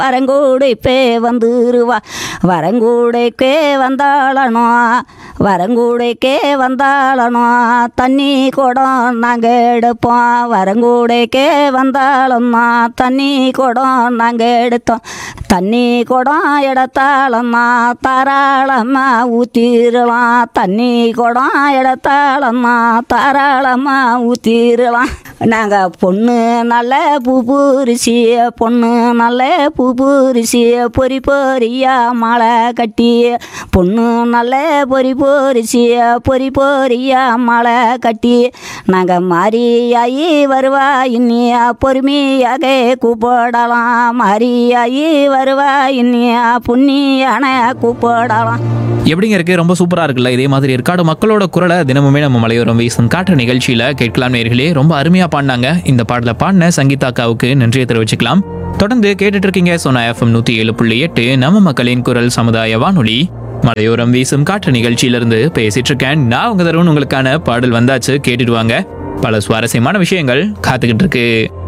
வரங்கூடைப்பே வந்துருவா வரங்கூடைக்கே வந்தாளனோ வரங்கூடைக்கே வந்தாளனோ தண்ணி குடம் நாங்கள் எடுப்போம் வரங்கூடைக்கே வந்தாளம்மா தண்ணி குடம் நாங்கள் எடுத்தோம் தண்ணி குடம் எடுத்தாளம்மா தாராளம்மா ஊற்றிடலாம் தண்ணி குடம் எடுத்தாளம்மா தாராளம்மா ஊற்றிடலாம் நாங்கள் பொண்ணு நல்ல பூ பூரிசி பொண்ணு நல்ல பூ பூரிசி பொறி பொரியா மாலை கட்டி பொண்ணு நல்ல பொறி பொரிசி பொறி பொரியா மாலை கட்டி நாங்கள் மாரியாயி வருவா இன்னியா பொறுமையாக கூப்பிடலாம் மாரியாயி வருவா இன்னியா புண்ணியான கூப்பிடலாம் எப்படிங்க இருக்கு ரொம்ப சூப்பரா இருக்குல்ல இதே மாதிரி ஏற்காடு மக்களோட குரலை தினமுமே நம்ம மலையோரம் வீசும் காற்று நிகழ்ச்சியில கேட்கலாம் நேர்களே ரொம்ப அருமையா பாடினாங்க இந்த பாடல பாடின சங்கீதாக்காவுக்கு நன்றியை தெரிவிச்சுக்கலாம் தொடர்ந்து கேட்டுட்டு இருக்கீங்க சோனா எஃப்எம் நூத்தி ஏழு புள்ளி எட்டு நம்ம மக்களின் குரல் சமுதாய வானொலி மலையோரம் வீசும் காற்று நிகழ்ச்சியிலிருந்து பேசிட்டு இருக்கேன் நான் உங்க தருண் உங்களுக்கான பாடல் வந்தாச்சு கேட்டுடுவாங்க பல சுவாரஸ்யமான விஷயங்கள் காத்துக்கிட்டு இருக்கு